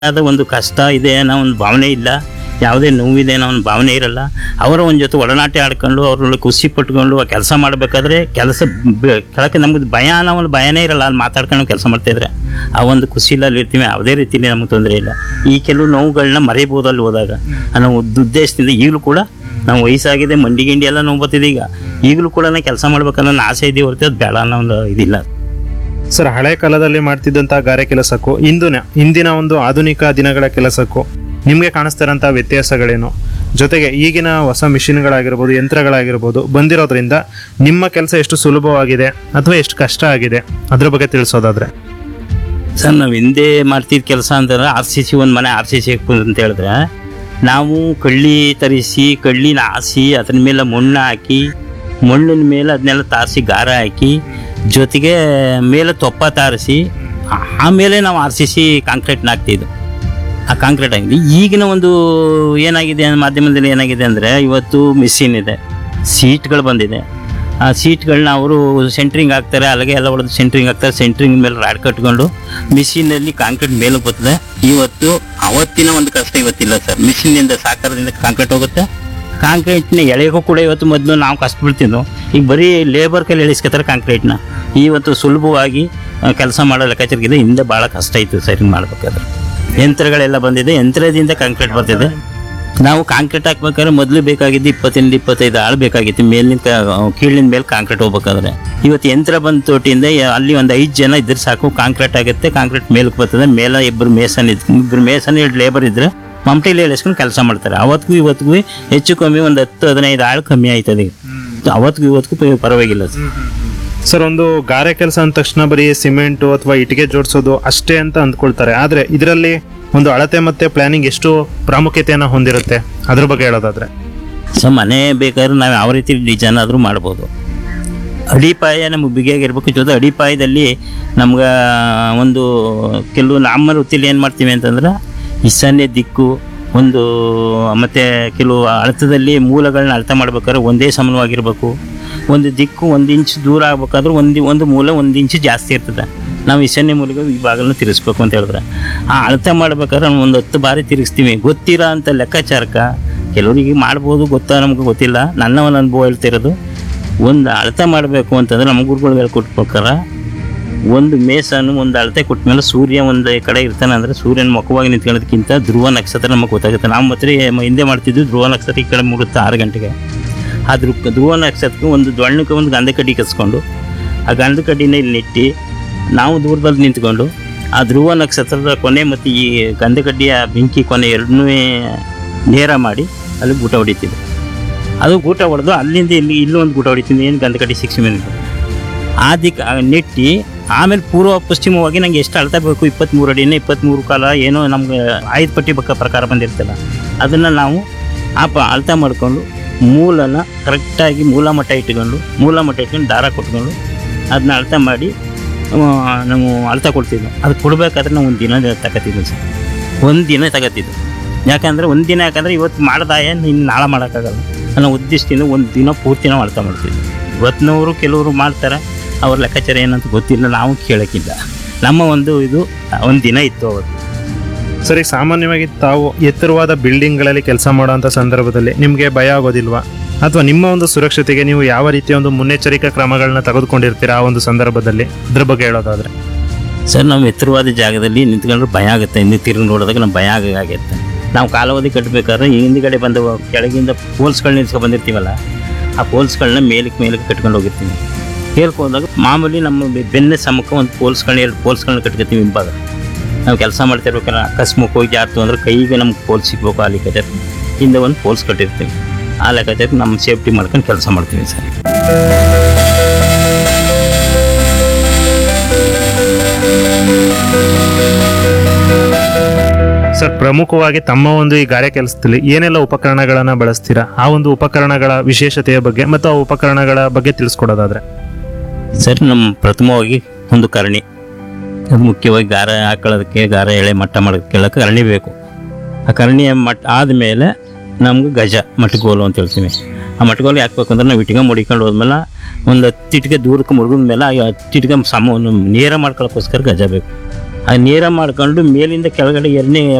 ಆದ ಒಂದು ಕಷ್ಟ ಇದೆ ಅನ್ನೋ ಒಂದು ಭಾವನೆ ಇಲ್ಲ ಯಾವುದೇ ನೋವಿದೆ ಅನ್ನೋ ಒಂದು ಭಾವನೆ ಇರಲ್ಲ ಅವರ ಒಂದು ಜೊತೆ ಒಡನಾಟ ಆಡ್ಕೊಂಡು ಅವ್ರಲ್ಲಿ ಖುಷಿ ಪಟ್ಕೊಂಡು ಆ ಕೆಲಸ ಮಾಡಬೇಕಾದ್ರೆ ಕೆಲಸ ಕೆಳಕ್ಕೆ ನಮ್ಗೆ ಭಯ ಅನ್ನೋ ಒಂದು ಭಯನೇ ಇರಲ್ಲ ಅಲ್ಲಿ ಮಾತಾಡ್ಕೊಂಡು ಕೆಲಸ ಮಾಡ್ತಾಯಿದ್ರೆ ಆ ಒಂದು ಖುಷಿಲಲ್ಲಿ ಇರ್ತೀವಿ ಯಾವುದೇ ರೀತಿಯಲ್ಲಿ ನಮಗೆ ತೊಂದರೆ ಇಲ್ಲ ಈ ಕೆಲವು ನೋವುಗಳನ್ನ ಮರೆಯಬಹುದು ಅಲ್ಲಿ ಹೋದಾಗ ಅನ್ನೋ ಒಂದು ಉದ್ದೇಶದಿಂದ ಈಗಲೂ ಕೂಡ ನಾವು ವಯಸ್ಸಾಗಿದೆ ಮಂಡಿ ಗಿಂಡಿ ಎಲ್ಲ ನೋವು ಬರ್ತಿದೆ ಈಗ ಈಗಲೂ ಕೂಡ ಕೆಲಸ ಮಾಡ್ಬೇಕನ್ನೋ ಒಂದು ಆಸೆ ಇದೆ ಹೊರತು ಅದು ಬೇಡ ಅನ್ನೋ ಒಂದು ಇದಿಲ್ಲ ಸರ್ ಹಳೆ ಕಾಲದಲ್ಲಿ ಮಾಡ್ತಿದ್ದಂತಹ ಗಾರೆ ಕೆಲಸಕ್ಕೂ ಇಂದಿನ ಇಂದಿನ ಒಂದು ಆಧುನಿಕ ದಿನಗಳ ಕೆಲಸಕ್ಕೂ ನಿಮಗೆ ಕಾಣಿಸ್ತಿರೋಂಥ ವ್ಯತ್ಯಾಸಗಳೇನು ಜೊತೆಗೆ ಈಗಿನ ಹೊಸ ಮಿಷಿನ್ಗಳಾಗಿರ್ಬೋದು ಯಂತ್ರಗಳಾಗಿರ್ಬೋದು ಬಂದಿರೋದ್ರಿಂದ ನಿಮ್ಮ ಕೆಲಸ ಎಷ್ಟು ಸುಲಭವಾಗಿದೆ ಅಥವಾ ಎಷ್ಟು ಕಷ್ಟ ಆಗಿದೆ ಅದ್ರ ಬಗ್ಗೆ ತಿಳಿಸೋದಾದ್ರೆ ಸರ್ ನಾವು ಹಿಂದೆ ಮಾಡ್ತಿದ್ದ ಕೆಲಸ ಅಂತಂದ್ರೆ ಆರ್ ಸಿ ಸಿ ಒಂದು ಮನೆ ಆರ್ ಸಿ ಸಿ ಅಂತ ಹೇಳಿದ್ರೆ ನಾವು ಕಳ್ಳಿ ತರಿಸಿ ಕಳ್ಳಿನ ಹಾಸಿ ಅದ್ರ ಮೇಲೆ ಮಣ್ಣು ಹಾಕಿ ಮಣ್ಣಿನ ಮೇಲೆ ಅದನ್ನೆಲ್ಲ ತಾರಿಸಿ ಗಾರ ಹಾಕಿ ಜೊತೆಗೆ ಮೇಲೆ ತೊಪ್ಪ ತಾರಿಸಿ ಆ- ಆಮೇಲೆ ನಾವು ಆರ್ ಸಿ ಸಿ ಕಾಂಕ್ರೀಟ್ನ ಹಾಕ್ತಿದ್ದು ಆ ಕಾಂಕ್ರೀಟ್ ಆಗಿದೆ ಈಗಿನ ಒಂದು ಏನಾಗಿದೆ ಮಾಧ್ಯಮದಲ್ಲಿ ಏನಾಗಿದೆ ಅಂದರೆ ಇವತ್ತು ಮಿಷಿನ್ ಇದೆ ಸೀಟ್ಗಳು ಬಂದಿದೆ ಆ ಸೀಟ್ಗಳನ್ನ ಅವರು ಸೆಂಟ್ರಿಂಗ್ ಹಾಕ್ತಾರೆ ಅಲ್ಲಿಗೆ ಎಲ್ಲ ಹೊಡೆದು ಸೆಂಟ್ರಿಂಗ್ ಹಾಕ್ತಾರೆ ಸೆಂಟ್ರಿಂಗ್ ಮೇಲೆ ರಾಡ್ ಕಟ್ಕೊಂಡು ಮಿಷಿನಲ್ಲಿ ಕಾಂಕ್ರೀಟ್ ಮೇಲೆ ಬರ್ತದೆ ಇವತ್ತು ಅವತ್ತಿನ ಒಂದು ಕಷ್ಟ ಇವತ್ತಿಲ್ಲ ಸರ್ ಮಿಷಿನಿಂದ ಸಾಕಾರದಿಂದ ಕಾಂಕ್ರೀಟ್ ಹೋಗುತ್ತೆ ಕಾಂಕ್ರೀಟ್ನ ಎಳೆಗೂ ಕೂಡ ಇವತ್ತು ಮೊದಲು ನಾವು ಕಷ್ಟ ಬೀಳ್ತಿದ್ವು ಈಗ ಬರೀ ಲೇಬರ್ ಕೈಲಿ ಎಳಿಸ್ಕೊತಾರೆ ಕಾಂಕ್ರೀಟ್ನ ಇವತ್ತು ಸುಲಭವಾಗಿ ಕೆಲಸ ಮಾಡೋ ಲೆಕ್ಕಾಚಾರಕ್ಕಿದೆ ಹಿಂದೆ ಭಾಳ ಕಷ್ಟ ಇತ್ತು ಸರ್ ಹಿಂಗೆ ಮಾಡ್ಬೇಕಾದ್ರೆ ಯಂತ್ರಗಳೆಲ್ಲ ಬಂದಿದೆ ಯಂತ್ರದಿಂದ ಕಾಂಕ್ರೀಟ್ ಬರ್ತಿದೆ ನಾವು ಕಾಂಕ್ರೀಟ್ ಹಾಕ್ಬೇಕಾದ್ರೆ ಮೊದಲು ಬೇಕಾಗಿದ್ದು ಇಪ್ಪತ್ತರಿಂದ ಇಪ್ಪತ್ತೈದು ಆಳು ಬೇಕಾಗಿತ್ತು ಮೇಲಿನ ಕೀಳಿನ ಮೇಲೆ ಕಾಂಕ್ರೀಟ್ ಹೋಗ್ಬೇಕಾದ್ರೆ ಇವತ್ತು ಯಂತ್ರ ಬಂದ ತೋಟಿಯಿಂದ ಯ- ಅಲ್ಲಿ ಒಂದು ಐದು ಜನ ಇದ್ರೆ ಸಾಕು ಕಾಂಕ್ರೀಟ್ ಆಗುತ್ತೆ ಕಾಂಕ್ರೀಟ್ ಮೇಲಕ್ಕೆ ಬರ್ತದೆ ಮೇಲೆ ಇಬ್ಬರು ಮೇಸನ್ ಇದ್ ಇಬ್ಬರು ಮೇಸನ್ ಎರಡು ಲೇಬರ್ ಇದ್ರೆ ಮಮಟೆಲಿ ಎಳಿಸ್ಕೊಂಡು ಕೆಲಸ ಮಾಡ್ತಾರೆ ಅವತ್ತಿಗೂ ಇವತ್ತಿಗೂ ಹೆಚ್ಚು ಕಮ್ಮಿ ಒಂದು ಹತ್ತು ಹದಿನೈದು ಆಳು ಕಮ್ಮಿ ಆಯ್ತದೆ ಅವತ್ತಿಗೂ ಇವತ್ತಿಗೂ ಪರವಾಗಿಲ್ಲ ಸರ್ ಸರ್ ಒಂದು ಗಾರೆ ಕೆಲಸ ಅಂದ ತಕ್ಷಣ ಬರೀ ಸಿಮೆಂಟು ಅಥವಾ ಇಟ್ಟಿಗೆ ಜೋಡಿಸೋದು ಅಷ್ಟೇ ಅಂತ ಅಂದ್ಕೊಳ್ತಾರೆ ಆದರೆ ಇದರಲ್ಲಿ ಒಂದು ಅಳತೆ ಮತ್ತೆ ಪ್ಲಾನಿಂಗ್ ಎಷ್ಟು ಪ್ರಾಮುಖ್ಯತೆಯನ್ನು ಹೊಂದಿರುತ್ತೆ ಅದ್ರ ಬಗ್ಗೆ ಹೇಳೋದಾದ್ರೆ ಸೊ ಮನೆ ಬೇಕಾದ್ರೆ ನಾವು ಯಾವ ರೀತಿ ಡಿಸೈನ್ ಆದರೂ ಮಾಡ್ಬೋದು ಅಡಿಪಾಯ ನಮಗೆ ಬಿಗಿಯಾಗಿರ್ಬೇಕು ಜೊತೆ ಅಡಿಪಾಯದಲ್ಲಿ ನಮ್ಗೆ ಒಂದು ಕೆಲವು ನಮ್ಮ ವೃತ್ತಿಲಿ ಏನು ಮಾಡ್ತೀವಿ ಅಂತಂದ್ರೆ ಈಶಾನ್ಯ ದಿಕ್ಕು ಒಂದು ಮತ್ತು ಕೆಲವು ಅಳತದಲ್ಲಿ ಮೂಲಗಳನ್ನ ಅಳತೆ ಮಾಡ್ಬೇಕಾದ್ರೆ ಒಂದೇ ಸಮಾನವಾಗಿರ್ಬೇಕು ಒಂದು ದಿಕ್ಕು ಒಂದು ಇಂಚ್ ದೂರ ಆಗ್ಬೇಕಾದ್ರೆ ಒಂದು ಒಂದು ಮೂಲ ಒಂದು ಇಂಚು ಜಾಸ್ತಿ ಇರ್ತದೆ ನಾವು ಈಶಾನ್ಯ ಮೂಲೆಗೆ ಈ ಭಾಗನ ತಿರ್ಗಿಸ್ಬೇಕು ಅಂತ ಹೇಳಿದ್ರೆ ಆ ಅಳತೆ ಮಾಡ್ಬೇಕಾದ್ರೆ ನಾವು ಒಂದು ಹತ್ತು ಬಾರಿ ತಿರುಗಿಸ್ತೀವಿ ಗೊತ್ತಿರೋ ಅಂಥ ಲೆಕ್ಕಾಚಾರಕ್ಕೆ ಕೆಲವರಿಗೆ ಮಾಡ್ಬೋದು ಗೊತ್ತಾ ನಮ್ಗೆ ಗೊತ್ತಿಲ್ಲ ನನ್ನ ಒಂದು ಅನುಭವ ಹೇಳ್ತಿರೋದು ಒಂದು ಅಳತೆ ಮಾಡಬೇಕು ಅಂತಂದ್ರೆ ನಮ್ಮ ಗುರುಗಳು ಹೇಳ್ಕೊಟ್ಬೇಕಾರ ಒಂದು ಮೇಸನ್ನು ಒಂದು ಅಳತೆ ಕೊಟ್ಟ ಮೇಲೆ ಸೂರ್ಯ ಒಂದು ಕಡೆ ಇರ್ತಾನೆ ಅಂದರೆ ಸೂರ್ಯನ ಮುಖವಾಗಿ ನಿಂತ್ಕೊಳ್ಳೋದಕ್ಕಿಂತ ಧ್ರುವ ನಕ್ಷತ್ರ ನಮಗೆ ಗೊತ್ತಾಗುತ್ತೆ ನಾವು ಮಾತ್ರ ಹಿಂದೆ ಮಾಡ್ತಿದ್ವಿ ಧ್ರುವ ನಕ್ಷತ್ರ ಈ ಕಡೆ ಮುಡುತ್ತೆ ಆರು ಗಂಟೆಗೆ ಆ ಧ್ರು ಧ್ರುವ ನಕ್ಷತ್ರಕ್ಕೆ ಒಂದು ದೊಣ್ಣಕ್ಕೆ ಒಂದು ಗಂಧ ಕಡ್ಡಿ ಕಸ್ಕೊಂಡು ಆ ಗಂಧ ಕಡ್ಡಿನ ಇಲ್ಲಿ ನೆಟ್ಟಿ ನಾವು ದೂರದಲ್ಲಿ ನಿಂತ್ಕೊಂಡು ಆ ಧ್ರುವ ನಕ್ಷತ್ರದ ಕೊನೆ ಮತ್ತು ಈ ಗಂಧ ಕಡ್ಡಿಯ ಬೆಂಕಿ ಕೊನೆ ಎರಡನ್ನೂ ನೇರ ಮಾಡಿ ಅಲ್ಲಿ ಊಟ ಹೊಡಿತೀವಿ ಅದು ಗೂಟ ಹೊಡೆದು ಅಲ್ಲಿಂದ ಇಲ್ಲಿ ಇಲ್ಲೂ ಒಂದು ಗೂಟ ಹೊಡಿತೀನಿ ಏನು ಗಂಧ ಕಡ್ಡಿ ಸಿಕ್ಸ್ ಮೇಲೆ ಆ ದಿಕ್ಕ ಆ ನೆಟ್ಟಿ ಆಮೇಲೆ ಪೂರ್ವ ಪಶ್ಚಿಮವಾಗಿ ನಂಗೆ ಎಷ್ಟು ಅಳ್ತಾ ಬೇಕು ಇಪ್ಪತ್ತ್ಮೂರು ಅಡಿನ ಇಪ್ಪತ್ತ್ಮೂರು ಕಾಲ ಏನೋ ನಮ್ಗೆ ಆಯ್ದು ಪಟ್ಟಿ ಬಕ್ಕ ಪ್ರಕಾರ ಬಂದಿರ್ತಲ್ಲ ಅದನ್ನು ನಾವು ಆ ಪ ಅಳ್ತಾ ಮಾಡಿಕೊಂಡು ಮೂಲನ ಕರೆಕ್ಟಾಗಿ ಮೂಲ ಮಟ್ಟ ಇಟ್ಕೊಂಡು ಮೂಲ ಮಟ್ಟ ಇಟ್ಕೊಂಡು ದಾರ ಕೊಟ್ಕೊಂಡು ಅದನ್ನ ಅಳ್ತಾ ಮಾಡಿ ಆ, ನಾವು ಅಳ್ತಾ ಕೊಡ್ತಿದ್ವಿ ಅದು ಕೊಡಬೇಕಾದ್ರೆ ನಾವು ಒಂದು ದಿನ ತಗೋತಿದ್ವಿ ಸರ್ ಒಂದು ದಿನ ತಗೋತಿದ್ವಿ ಯಾಕಂದರೆ ಒಂದು ದಿನ ಯಾಕಂದರೆ ಇವತ್ತು ಮಾಡ್ದಾಯ ಇನ್ನು ನಾಳೆ ಮಾಡೋಕ್ಕಾಗಲ್ಲ ಅನ್ನೋ ಉದ್ದೇಶದಿಂದ ಒಂದು ದಿನ ಪೂರ್ತಿ ನಾವು ಅಳ್ತಾ ಮಾಡ್ತಿದ್ವಿ ಇವತ್ತಿನವರು ಕೆಲವರು ಮಾಡ್ತಾರೆ ಅವ್ರ ಲೆಕ್ಕಾಚಾರ ಏನಂತ ಗೊತ್ತಿಲ್ಲ ನಾವು ಕೇಳೋಕ್ಕಿಲ್ಲ ನಮ್ಮ ಒಂದು ಇದು ಒಂದು ದಿನ ಇತ್ತು ಅವತ್ತು ಸರಿ ಸಾಮಾನ್ಯವಾಗಿ ತಾವು ಎತ್ತರವಾದ ಬಿಲ್ಡಿಂಗ್ಗಳಲ್ಲಿ ಕೆಲಸ ಮಾಡುವಂಥ ಸಂದರ್ಭದಲ್ಲಿ ನಿಮಗೆ ಭಯ ಆಗೋದಿಲ್ವಾ ಅಥವಾ ನಿಮ್ಮ ಒಂದು ಸುರಕ್ಷತೆಗೆ ನೀವು ಯಾವ ರೀತಿಯ ಒಂದು ಮುನ್ನೆಚ್ಚರಿಕಾ ಕ್ರಮಗಳನ್ನ ತೆಗೆದುಕೊಂಡಿರ್ತೀರಾ ಆ ಒಂದು ಸಂದರ್ಭದಲ್ಲಿ ಅದ್ರ ಬಗ್ಗೆ ಹೇಳೋದಾದ್ರೆ ಸರ್ ನಾವು ಎತ್ತರವಾದ ಜಾಗದಲ್ಲಿ ನಿಂತ್ಕೊಂಡ್ರೆ ಭಯ ಆಗುತ್ತೆ ಹಿಂದೆ ತಿರುಗಿ ನೋಡಿದಾಗ ನಮ್ಗೆ ಭಯ ಆಗ- ಆಗುತ್ತೆ ನಾವು ಕಾಲಾವಧಿ ಕಟ್ಟಬೇಕಾದ್ರೆ ಹಿಂದ್ಗಡೆ ಬಂದ ಕೆಳಗಿಂದ ಪೋಲ್ಸ್ಗಳನ್ನ ನಿಲ್ಸ್ಕೊಂಡು ಬಂದಿರ್ತೀವಲ್ಲ ಆ ಪೋಲ್ಸ್ಗಳನ್ನ ಮೇಲಕ್ಕೆ ಮೇಲಕ್ಕೆ ಕಟ್ಕೊಂಡು ಹೋಗಿರ್ತೀವಿ ಹೇಳ್ಕೊಂಡಾಗ ಮಾಮೂಲಿ ನಮ್ಮ ಬೆ- ಬೆನ್ನ ಸಮಕ್ಕ ಒಂದು ಪೋಲ್ಸ್ಗಳನ್ನ ಎರಡು ಪೋಲ್ಸ್ಗಳನ್ನ ಕಟ್ಕೊತೀವಿ ಹಿಂಭಾಗ ನಾವು ಕೆಲಸ ಮಾಡ್ತಿರ್ಬೇಕಾದ್ರೆ ಅಕಸ್ಮಾತ್ ಹೋಗಿ ಜಾರ್ತು ಅಂದ್ರೆ ಕೈಗೆ ನಮ್ಗೆ ಪೋಲ್ಸ್ ಸಿಗ್ಬೇಕು ಆ ಲೆಕ್ಕಾಚಾರ ಹಿಂದೆ ಒಂದು ಪೋಲ್ಸ್ ಕಟ್ಟಿರ್ತೀವಿ ಆ ಲೆಕ್ಕಾಚಾರ ನಮ್ಮ ಸೇಫ್ಟಿ ಮಾಡ್ಕೊಂಡು ಕೆಲಸ ಮಾಡ್ತೀವಿ ಸರ್ ಸರ್ ಪ್ರಮುಖವಾಗಿ ತಮ್ಮ ಒಂದು ಈ ಗಾರೆ ಕೆಲಸದಲ್ಲಿ ಏನೆಲ್ಲ ಉಪಕರಣಗಳನ್ನ ಬಳಸ್ತೀರಾ ಆ ಒಂದು ಉಪಕರಣಗಳ ವಿಶೇಷತೆಯ ಬಗ್ಗೆ ಮತ್ತು ಆ ಉಪಕರಣಗಳ ಬಗ್ಗೆ ತಿಳಿಸ್ಕೊಡೋದಾದ್ರೆ ಸರ್ ನಮ್ಮ ಪ್ರಥಮವಾಗಿ ಒಂದು ಕರಣಿ ಅದು ಮುಖ್ಯವಾಗಿ ಗಾರ ಹಾಕೊಳ್ಳೋದಕ್ಕೆ ಗಾರ ಎಳೆ ಮಟ್ಟ ಮಾಡೋದಕ್ಕೆಲ್ಲ ಕರಣಿ ಬೇಕು ಆ ಕರಣಿಯ ಮಟ್ಟ ಆದಮೇಲೆ ನಮ್ಗೆ ಗಜ ಮಟ್ಗೋಲು ಅಂತ ಹೇಳ್ತೀವಿ ಆ ಮಟ್ಗೋಲು ಹಾಕ್ಬೇಕು ಅಂದ್ರೆ ನಾವು ಇಟ್ಗೆ ಮುಡಿಕೊಂಡು ಹೋದ್ಮೇಲೆ ಒಂದು ಹತ್ತು ಇಟ್ಗೆ ದೂರಕ್ಕೆ ಮುರುಗಿದ ಮೇಲೆ ಆ ಹತ್ತು ಇಟ್ಗೆ ಸಮ ಒಂದು ನೇರ ಮಾಡ್ಕೊಳ್ಳೋಕ್ಕೋಸ್ಕರ ಗಜ ಬೇಕು ಆ ನೇರ ಮಾಡ್ಕೊಂಡು ಮೇಲಿಂದ ಕೆಳಗಡೆ ಎಣ್ಣೆ